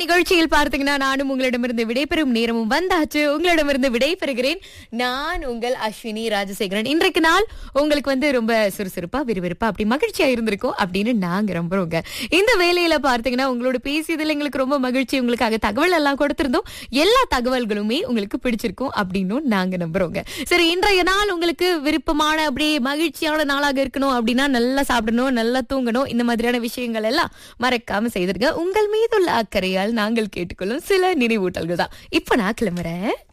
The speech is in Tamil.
நிகழ்ச்சியில் பார்த்தீங்கன்னா நானும் உங்களிடமிருந்து விடைபெறும் நேரமும் வந்தாச்சு உங்களிடமிருந்து விடைபெறுகிறேன் நான் உங்கள் அஸ்வினி ராஜசேகரன் இன்றைக்கு நாள் உங்களுக்கு வந்து ரொம்ப சுறுசுறுப்பா விறுவிறுப்பா அப்படி மகிழ்ச்சியா இருந்திருக்கும் அப்படின்னு நாங்க நம்புறோங்க இந்த வேலையில பார்த்தீங்கன்னா உங்களோட பேசியதுல எங்களுக்கு ரொம்ப மகிழ்ச்சி உங்களுக்காக தகவல் எல்லாம் கொடுத்திருந்தோம் எல்லா தகவல்களுமே உங்களுக்கு பிடிச்சிருக்கும் அப்படின்னு நாங்க நம்புறோங்க சரி இன்றைய நாள் உங்களுக்கு விருப்பமான அப்படியே மகிழ்ச்சியான நாளாக இருக்கணும் அப்படின்னா நல்லா சாப்பிடணும் நல்லா தூங்கணும் இந்த மாதிரியான விஷயங்கள் எல்லாம் மறக்காம செய்திருங்க உங்கள் மீதுள்ள அக்கறையால் நாங்கள் கேட்டுக்கொள்ளும் சில நினைவூட்டல்கள் தான் இப்ப நான் கிளம்புறேன்